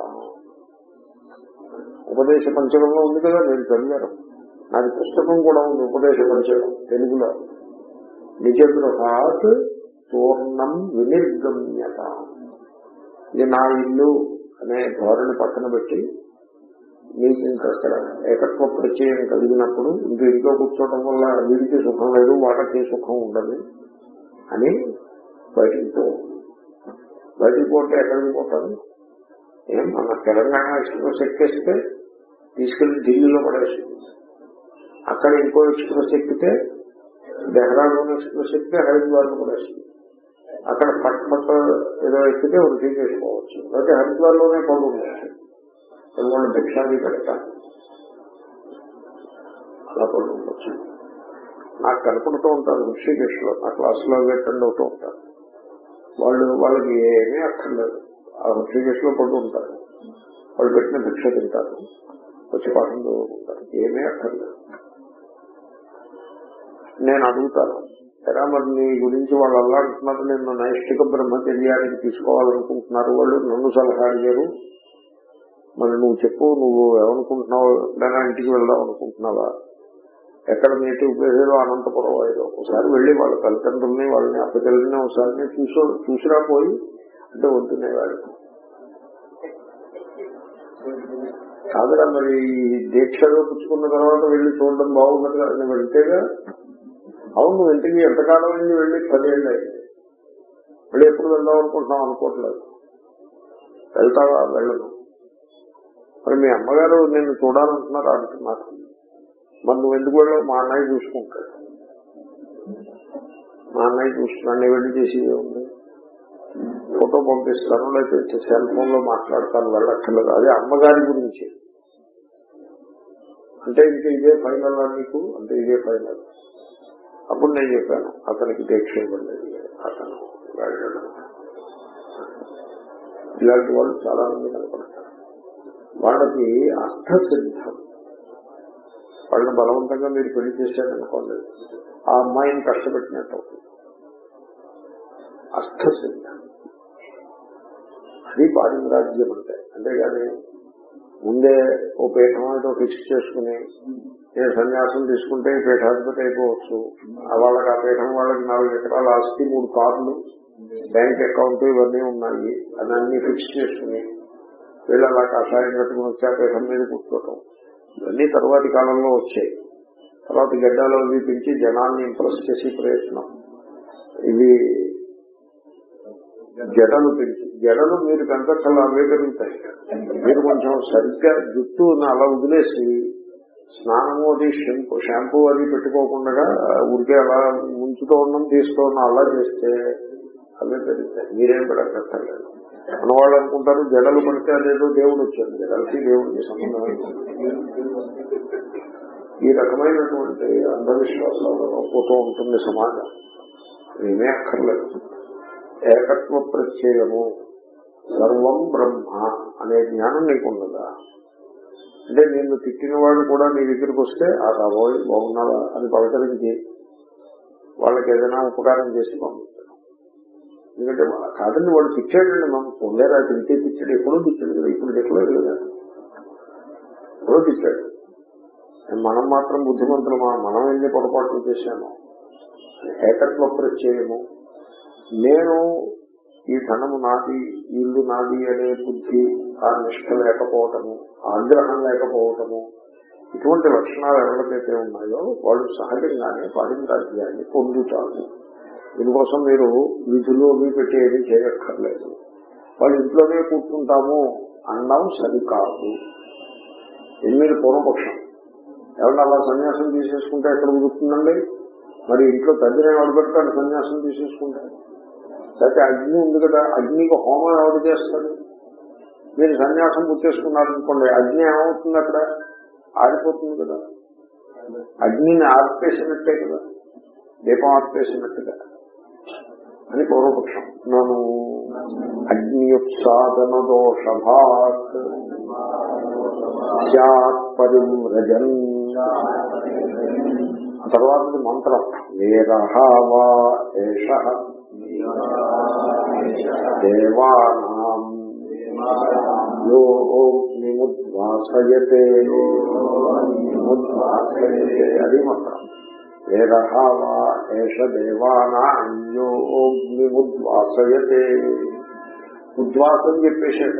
ఉపదేశ పంచకంలో ఉంది కదా మీరు చదివారు నాది పుస్తకం కూడా ఉంది ఉపదేశ పంచకం తెలుగులో నిజ గృహాత్ పూర్ణం వినిర్గమ్యత ఇది నా ఇల్లు అనే ధోరణి పక్కన పెట్టి మీకు ఇంకా అక్కడ ఏకత్వ ప్రత్యయం కలిగినప్పుడు ఇంక ఇంట్లో కూర్చోవడం వల్ల వీడికి సుఖం లేదు వాళ్ళకి సుఖం ఉండదు అని బయటికి పో బయటికి పోతే ఎక్కడికి పోతారు ఏం మన తెలంగాణ ఎక్స్ప్రెస్ ఎక్కేస్తే తీసుకెళ్లి ఢిల్లీలో పడేస్తుంది అక్కడ ఇంకో ఎక్స్ప్రెస్ ఎక్కితే డెహ్రాడూన్ ఎక్స్ప్రెస్ ఎక్కితే హరిద్వార్ లో పడేస్తుంది అక్కడ పట్ పట్ ఏదో ఎక్కితే వృద్ధి చేసుకోవచ్చు లేకపోతే హరిద్వార్ లోనే పడుకోవచ్చు వాళ్ళు భిక్షాది పెడతారు అలా పడుకోవచ్చు నాకు కనపడుతూ ఉంటారు ఋషికేశ్ లో నా క్లాస్ లో అటెండ్ అవుతూ ఉంటారు వాళ్ళు వాళ్ళకి ఏమీ అక్కర్లేదు ఆ ఋషికేశ్ లో పడుతూ ఉంటారు వాళ్ళు పెట్టిన భిక్ష తింటారు వచ్చి పాఠం చదువుకుంటారు ఏమీ అక్కర్లేదు నేను అడుగుతాను సరే మరి నీ గురించి వాళ్ళు అలా అంటున్నారు నేను నైష్టిక బ్రహ్మచర్యానికి తీసుకోవాలనుకుంటున్నారు వాళ్ళు నన్ను సలహా అడిగారు మరి నువ్వు చెప్పు నువ్వు ఏమనుకుంటున్నావు ఎప్పుడైనా ఇంటికి వెళ్దాం అనుకుంటున్నావా ఎక్కడ నేటివ్ ప్లేస్ అనంతపురం ఏదో ఒకసారి వెళ్ళి వాళ్ళ తల్లిదండ్రుల్ని వాళ్ళని అప్పచెల్లిని ఒకసారి చూసో చూసిరా పోయి అంటే వద్దునే వాళ్ళు కాదురా మరి దీక్షలో పుచ్చుకున్న తర్వాత వెళ్ళి చూడడం బాగుండదు కదా నేను వెళ్తేగా అవును నువ్వు ఇంటికి ఎంతకాలం అయింది వెళ్ళి పదేళ్ళు అయింది మళ్ళీ ఎప్పుడు వెళ్దాం అనుకుంటున్నావు అనుకోవట్లేదు వెళ్తావా వెళ్ళను మరి మీ అమ్మగారు నిన్ను చూడాలంటున్నారు అంటున్నారు మరి నువ్వు ఎందుకు వెళ్ళావు మా అన్నయ్య చూసుకుంటాడు మా అన్నయ్య చూస్తున్నాడు నేను వెళ్ళి చేసి ఉంది ఫోటో పంపిస్తాను లేకపోతే సెల్ ఫోన్ లో మాట్లాడతాను వెళ్ళక్కర్లేదు అదే అమ్మగారి గురించి అంటే ఇంకా ఇదే ఫైనల్ నీకు అంటే ఇదే ఫైనల్ అప్పుడు నేను చెప్పాను అతనికి దీక్ష ఇవ్వండి అతను వెళ్ళడం ఇలాంటి వాళ్ళు చాలా మంది కనపడతారు వాళ్ళకి అర్థసిద్ధం వాళ్ళని బలవంతంగా మీరు పెళ్లి చేశారనుకోండి ఆ అమ్మాయిని కష్టపెట్టినట్టు అవుతుంది అర్థసిద్ధం అది పారిమరాజ్యం అంటే అంతేగాని ముందే ఓ పీఠం ఏదో ఫిక్స్ చేసుకుని నేను సన్యాసం తీసుకుంటే ఈ పీఠాధిపతి అయిపోవచ్చు ఆ వాళ్ళకి ఆ పీఠం వాళ్ళకి నాలుగు ఎకరాల ఆస్తి మూడు కార్లు బ్యాంక్ అకౌంట్ ఇవన్నీ ఉన్నాయి అని అన్ని ఫిక్స్ చేసుకుని వీళ్ళు అలా కషాయం కట్టుకుని వచ్చి ఆ పీఠం మీద కూర్చోవటం ఇవన్నీ తర్వాతి కాలంలో వచ్చాయి తర్వాత గడ్డాలో అవి పెంచి జనాన్ని ఇంప్రెస్ చేసే ప్రయత్నం ఇవి జడలు పెంచి జడలు మీరు పెంచక్కల అవే పెరుగుతాయి మీరు కొంచెం సరిగ్గా జుట్టు అలా వదిలేసి స్నానము అది షాంపూ షాంపూ అది పెట్టుకోకుండా ఉడికే అలా ముంచుతూ ఉన్నాం తీస్తూ ఉన్నాం అలా చేస్తే అవే పెరుగుతాయి మీరేం పెడక్కర్లేదు మన వాళ్ళు అనుకుంటారు జడలు పడితే అదేదో దేవుడు వచ్చాడు జడలకి దేవుడికి సంబంధం ఈ రకమైనటువంటి అంధవిశ్వాసాలలో పోతూ ఉంటుంది సమాజం ఏమీ అక్కర్లేదు ఏకత్వ ప్రత్యయము సర్వం బ్రహ్మ అనే జ్ఞానం నీకున్నదా అంటే నిన్ను తిట్టిన వాడు కూడా నీ దగ్గరికి వస్తే ఆ రాబోయ్ బాగున్నావా అని పలకరించి వాళ్ళకి ఏదైనా ఉపకారం చేసి పంపించడం ఎందుకంటే కాదండి వాడు తిట్టాడండి మనం పొందేరా తింటే తిట్టాడు ఎప్పుడూ తిట్టాడు కదా ఇప్పుడు తిట్టలేదు కదా ఎప్పుడో తిట్టాడు మనం మాత్రం బుద్ధిమంతులమా మనం ఎన్ని పొరపాట్లు చేశాము ఏకత్వ ప్రత్యయము నేను ఈ ధనము నాది ఇల్లు నాది అనే బుద్ధి ఆ నిష్ట లేకపోవటము ఆగ్రహం లేకపోవటము ఇటువంటి లక్షణాలు ఎవరికైతే ఉన్నాయో వాళ్ళు సహజంగానే పారిమరాజ్యాన్ని పొందుతారు దీనికోసం మీరు విధులు అవి పెట్టి ఏమీ చేయక్కర్లేదు వాళ్ళు ఇంట్లోనే కూర్చుంటాము అనడం సరికాదు ఇది మీరు పూర్వపక్షం ఎవరన్నా అలా సన్యాసం తీసేసుకుంటే ఎక్కడ కుదురుతుందండి మరి ఇంట్లో తండ్రిని ఎవరు పెడతాడు సన్యాసం తీసేసుకుంటాడు లేకపోతే అగ్ని ఉంది కదా అగ్నికి హోమం ఎవరు చేస్తాడు మీరు సన్యాసం పుచ్చేసుకున్నారనుకోండి అగ్ని ఏమవుతుంది అక్కడ ఆరిపోతుంది కదా అగ్నిని ఆర్పేసినట్టే కదా దీపం ఆర్పేసినట్టుగా అని పూర్వపక్షం నన్ను అగ్నియుత్సాదన దోషభాత్ సత్ పరిమ్రజన్ ఆ తర్వాత మంత్రం వేరహవా ఏష దేవానాం యోగ్నిముద్వాసయతే ముద్వాసయతే అది మంత్రం వేరహవా ఏష దేవానాం యోగ్నిముద్వాసయతే ఉద్వాసం చెప్పేశాడు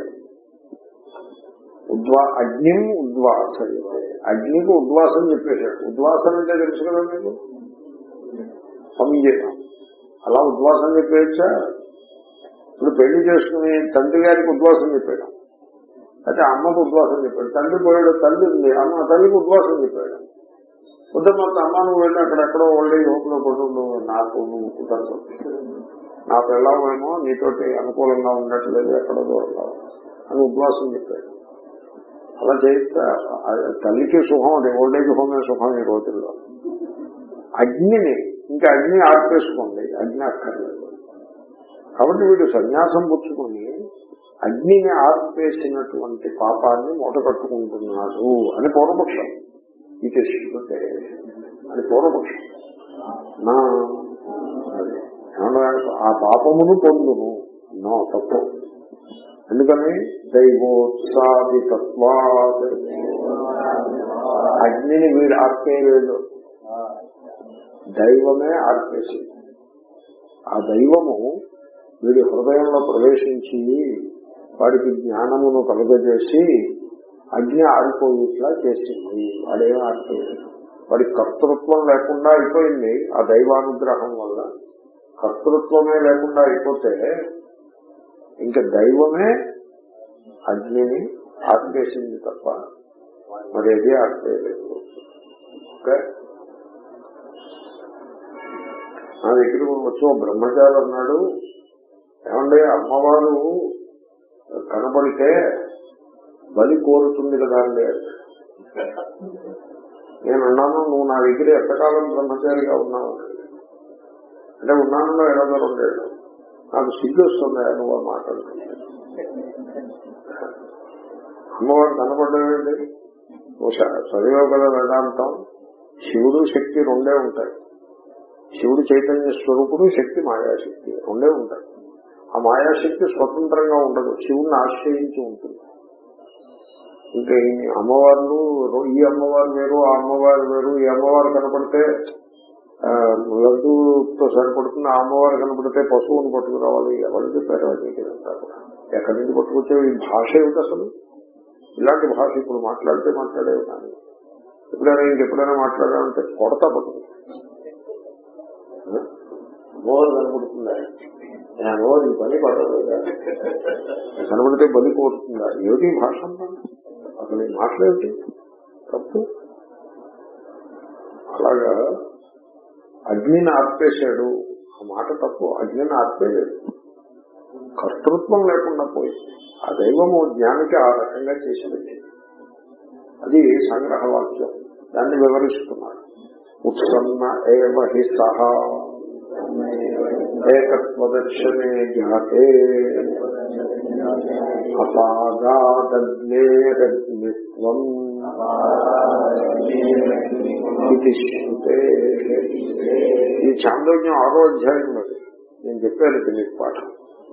ఉద్వా అగ్నిం ఉద్వాసయతే అగ్నికి ఉద్వాసం చెప్పేశాడు ఉద్వాసం అంటే తెలుసు కదా మీకు పని చేయడం అలా ఉద్వాసం చెప్పేయచ్చా ఇప్పుడు పెళ్లి చేసుకుని తండ్రి గారికి ఉద్వాసం చెప్పాడు అయితే అమ్మకు ఉద్వాసం చెప్పాడు తండ్రి పోయాడు తల్లి ఉంది అమ్మ తల్లికి ఉద్వాసం చెప్పాడు పొద్దున్న మొత్తం అమ్మ నువ్వు వెళ్ళి అక్కడెక్కడో ఓల్డేజ్ హోప్లో పడు నువ్వు నాకు నువ్వు కుదరదు నా పిల్లలేమో నీతోటి అనుకూలంగా ఉండట్లేదు ఎక్కడో దూరంగా అని ఉద్వాసం చెప్పాడు అలా చేయొచ్చా ఆ తల్లికి సుఖం అది ఓల్డేజ్ హోమే సుఖం ఈ రోజుల్లో అగ్నిని ఇంకా అగ్ని ఆర్పేసుకోండి అగ్ని అక్కర్లేదు కాబట్టి వీడు సన్యాసం పుచ్చుకొని అగ్నిని ఆర్పేసినటువంటి పాపాన్ని మూట కట్టుకుంటున్నాడు అని పూర్వపక్షం ఇది శృతే అది పూర్వపక్షం నా అది ఏమన్నా ఆ పాపమును పొందును నో తప్పు ఎందుకని దైవోత్సాహితత్వాత్ అగ్నిని వీడు ఆర్పేయలేదు దైవమే ఆర్పేసింది ఆ దైవము వీడి హృదయంలో ప్రవేశించి వాడికి జ్ఞానమును కలుగజేసి అగ్ని ఆడిపోయేట్లా చేసింది వాడేం ఆడిపోయింది వాడి కర్తృత్వం లేకుండా అయిపోయింది ఆ దైవానుగ్రహం వల్ల కర్తృత్వమే లేకుండా అయిపోతే ఇంకా దైవమే అగ్నిని ఆర్పేసింది తప్ప మరేది ఆర్పేయలేదు ఓకే నా దగ్గర వచ్చి ఓ బ్రహ్మచారి అన్నాడు ఏమంటే అమ్మవారు కనబడితే బలి కోరుతుంది కదా అండి నేను అన్నాను నువ్వు నా దగ్గర ఎంతకాలం బ్రహ్మచారిగా ఉన్నావు అంటే ఉన్నాను ఇరవై రెండేళ్ళు నాకు సిగ్గు వస్తుంది నువ్వు మాట్లాడుతుంది అమ్మవారు కనపడలేదండి నువ్వు చదివావు కదా వేదాంతం శివుడు శక్తి రెండే ఉంటాయి శివుడు చైతన్య స్వరూపుడు శక్తి మాయాశక్తి రెండే ఉంటాయి ఆ మాయాశక్తి స్వతంత్రంగా ఉండదు శివుణ్ణి ఆశ్రయించి ఉంటుంది ఇంకా ఈ అమ్మవార్లు ఈ అమ్మవారు వేరు ఆ అమ్మవారు వేరు ఈ అమ్మవారు కనపడితే ఆ, లడ్డూతో సరిపడుతుంది ఆ అమ్మవారు కనపడితే పశువుని పట్టుకురావాలి ఎవరు చెప్పారు అది ఇదంతా కూడా ఎక్కడి నుంచి పట్టుకొచ్చే ఈ భాష ఏమిటి అసలు ఇలాంటి భాష ఇప్పుడు మాట్లాడితే మాట్లాడేవి కానీ ఎప్పుడైనా ఇంకెప్పుడైనా మాట్లాడాలంటే కొడతా పడుతుంది అమ్మవారు కనపడుతుందా నేను అమ్మవారు ఈ పని పడదు కనబడితే బలి కోరుతుందా ఏమిటి ఈ భాష అన్నా అసలు ఈ మాటలేమిటి తప్పు అలాగా అగ్నిని ఆర్పేశాడు ఆ మాట తప్పు అగ్నిని ఆర్పేయలేదు కర్తృత్వం లేకుండా పోయింది ఆ దైవము జ్ఞానికి ఆ రకంగా చేసి పెట్టింది అది సంగ్రహ వాక్యం దాన్ని వివరిస్తున్నారు ఉత్సన్న ఏవ హి సహా ఏకత్వదర్శనే జాతే అపాగాదగ్నేరగ్నిత్వం ఇది శృతే ఈ చాందోగ్యం ఆరో అధ్యాయంలో నేను చెప్పాను ఇది మీకు పాఠం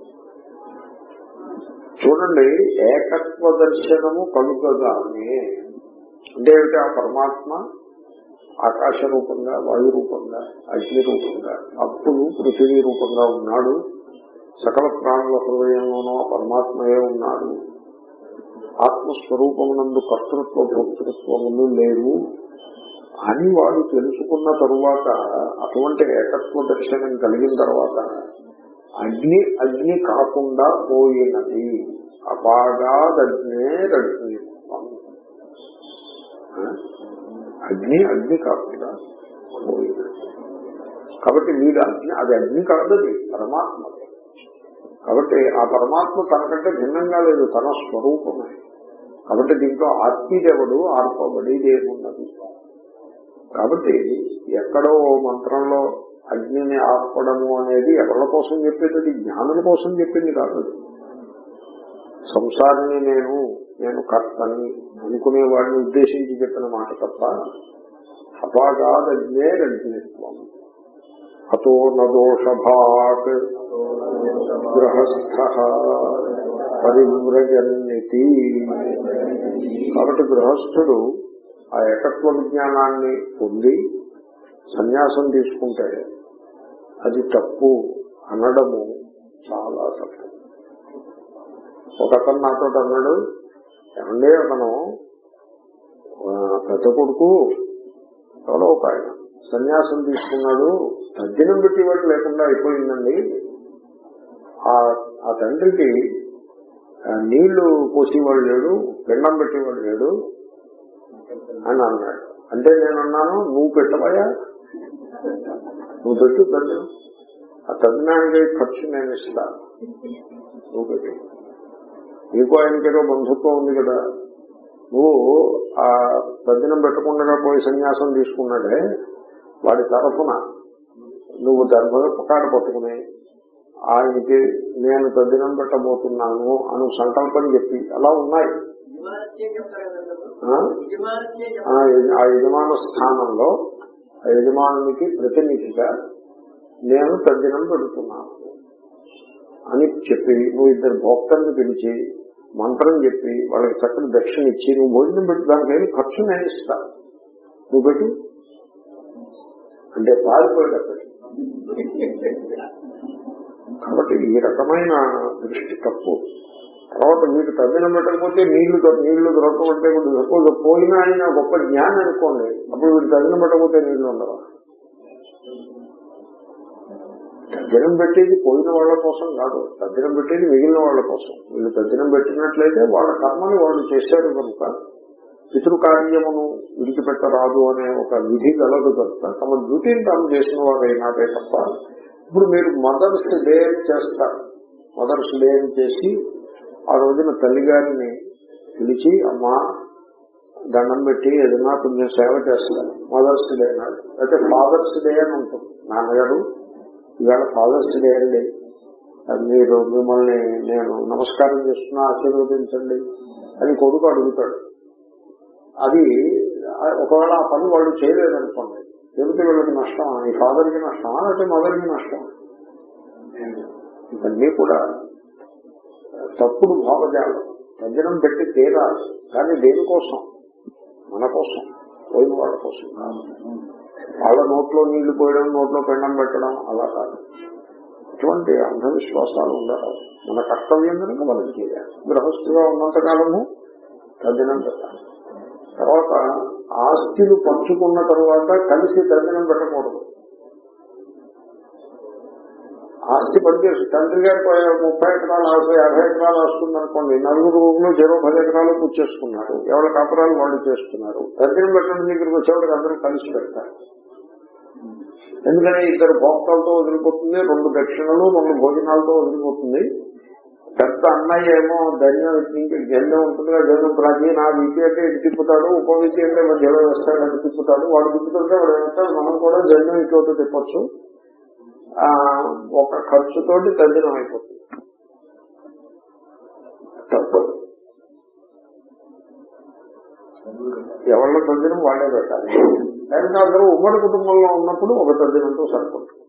చూడండి ఏకత్వ దర్శనము కలుగగానే అంటే ఏమిటి ఆ పరమాత్మ ఆకాశ రూపంగా వాయు రూపంగా అగ్ని రూపంగా అప్పుడు పృథివీ రూపంగా ఉన్నాడు సకల ప్రాణుల హృదయంలోనూ ఆ పరమాత్మయే ఉన్నాడు ఆత్మస్వరూపమునందు కర్తృత్వ భోక్తృత్వములు లేవు అని వాడు తెలుసుకున్న తరువాత అటువంటి ఏకత్వ దర్శనం కలిగిన తర్వాత అగ్ని అగ్ని కాకుండా పోయినది అపాగాదగ్నే రగ్నిత్వం ఆ? అగ్ని అగ్ని కాకుండా పోయినది కాబట్టి వీడు అగ్ని అది అగ్ని కాదు అది పరమాత్మ కాబట్టి ఆ పరమాత్మ తనకంటే భిన్నంగా లేదు తన స్వరూపమే కాబట్టి దీంట్లో ఆత్మీయదేవుడు ఆర్పబడేది ఏమున్నది కాబట్టి ఎక్కడో ఓ మంత్రంలో అగ్నిని ఆర్పడము అనేది ఎవరి కోసం చెప్పేది అది జ్ఞానుల కోసం చెప్పింది కాదు అది. సంసారిని నేను నేను కర్తని అనుకునే వాడిని ఉద్దేశించి చెప్పిన మాట తప్ప అపాగాదజ్ఞే రజ్ఞత్వం అతో నదోషభాత్ గృహస్థ పరివ్రజన్నితి కాబట్టి గృహస్థుడు ఆ ఏకత్వ విజ్ఞానాన్ని పొంది సన్యాసం తీసుకుంటే అది తప్పు అనడము చాలా తప్పు ఒక అతను నాతో అన్నాడు ఏమండే అతను ఆ, పెద్ద కొడుకు ఎవడో ఒక ఆయన సన్యాసం తీసుకున్నాడు తద్దినం పెట్టేవాడు లేకుండా అయిపోయిందండి ఆ ఆ తండ్రికి ఆ, నీళ్లు పోసేవాడు లేడు పిండం పెట్టేవాడు లేడు అని అన్నాడు అంటే నేను అన్నాను నువ్వు పెట్టవయా నువ్వు పెట్టు తద్దినం ఆ తద్దినానికి ఖర్చు నేను ఇస్తాను నువ్వు పెట్టు నీకు ఆయనకేదో బంధుత్వం ఉంది కదా నువ్వు ఆ తద్దినం పెట్టకుండా పోయి సన్యాసం తీసుకున్నాడే వాడి తరఫున నువ్వు ధర్మకాడ పట్టుకుని ఆయనకి నేను తద్దినం పెట్టబోతున్నాను అని సంకల్పం చెప్పి అలా ఉన్నాయి ఆ? ఆ యజ- ఆ యజమాన స్థానంలో ఆ యజమానునికి ప్రతినిధిగా నేను తద్దినం పెడుతున్నాను అని చెప్పి నువ్వు ఇద్దరు భోక్తల్ని పిలిచి మంత్రం చెప్పి వాళ్ళకి చక్కని దక్షిణ ఇచ్చి నువ్వు భోజనం పెట్టి దానికి ఏమి ఖర్చు నేను ఇస్తా నువ్వు పెట్టు అంటే పారిపోయేటట్టు కాబట్టి ఈ రకమైన దృష్టి తప్పు తర్వాత మీరు తద్దినం పెట్టకపోతే నీళ్లు దొ- నీళ్లు దొరకబట్టే సపోజ్ పోయినా ఆయన గొప్ప జ్ఞానం అనుకోండి అప్పుడు వీడు తద్దినం పెట్టకపోతే నీళ్లు ఉండవా తద్దినం పెట్టేది పోయిన వాళ్ళ కోసం కాదు తద్దినం పెట్టేది మిగిలిన వాళ్ళ కోసం వీళ్ళు తద్దినం పెట్టినట్లయితే వాళ్ళ కర్మని వాళ్ళు చేశారు కనుక పితృకార్యమును విడిచిపెట్టరాదు అనే ఒక విధి గలదు కనుక తమ డ్యూటీని తాము చేసిన వారైనాదే తప్ప ఇప్పుడు మీరు మదర్స్ డే చేస్తారు మదర్స్ డే చేసి ఆ రోజున తల్లిగారిని పిలిచి అమ్మా దండం పెట్టి ఏదైనా కొంచెం సేవ చేస్తారు మదర్స్ డే నాడు అయితే ఫాదర్స్ డే అని ఉంటుంది నాన్నగారు ఇవాళ ఫాదర్స్ డే అండి అది మీరు మిమ్మల్ని నేను నమస్కారం చేస్తున్నా ఆశీర్వదించండి అని కొడుకు అడుగుతాడు అది ఆ- ఒకవేళ ఆ పని వాళ్ళు చేయలేదనుకోండి చెబితే వీళ్ళకి నష్టం ఈ ఫాదర్కి నష్టమా లేకపోతే మదర్కి నష్టం ఇవన్నీ కూడా తప్పుడు భావజాలం తగ్గడం పెట్టి తీరాలి కానీ దేనికోసం మన కోసం పోయిన వాళ్ళ కోసం కాదు వాళ్ళ నోట్లో నీళ్లు పోయడం నోట్లో పిండం పెట్టడం అలా కాదు ఇటువంటి అంధవిశ్వాసాలు ఉండవు మన కర్తవ్యం కనుక మనం చేయాలి గృహస్థుగా ఉన్నంత కాలము తద్దినం పెట్టాలి తర్వాత ఆస్తిలు పంచుకున్న తర్వాత కలిసి తద్దినం పెట్టకూడదు ఆస్తి పనిచేసి తండ్రి గారి పై- ముప్పై ఎకరాలు నలభై యాభై ఎకరాలు వస్తుంది అనుకోండి నలుగురు ఊళ్ళో జరో పది ఎకరాలు కూర్చేసుకున్నారు ఎవరి కాపురాలు వాళ్ళు చేస్తున్నారు తద్దినం పెట్టడం దగ్గరికి వచ్చేవాడికి అందరూ కలిసి పెడతారు ఎందుకని ఇద్దరు భోక్తలతో వదిలిపోతుంది రెండు దక్షిణలు రెండు భోజనాలతో వదిలిపోతుంది పెద్ద అన్నయ్య ఏమో ధన్యం ఇంటికి గంధం ఉంటుందిగా గంధం ప్రతి నా విధి అంటే ఇటు తిప్పుతాడు ఉపవిధి అంటే మధ్యలో వేస్తాడు అటు తిప్పుతాడు వాడు తిప్పుతుంటే వాడు వేస్తాడు మనం కూడా జన్మం ఇటు తిప్పొచ్చు ఆ, ఒక ఖర్చుతోటి తద్దినం అయిపోతుంది తప్పదు ఎవరి తద్దినం వాళ్ళే పెట్టాలి కానీ అందరూ ఉమ్మడి కుటుంబంలో ఉన్నప్పుడు ఒక తద్దినంతో సరిపోతుంది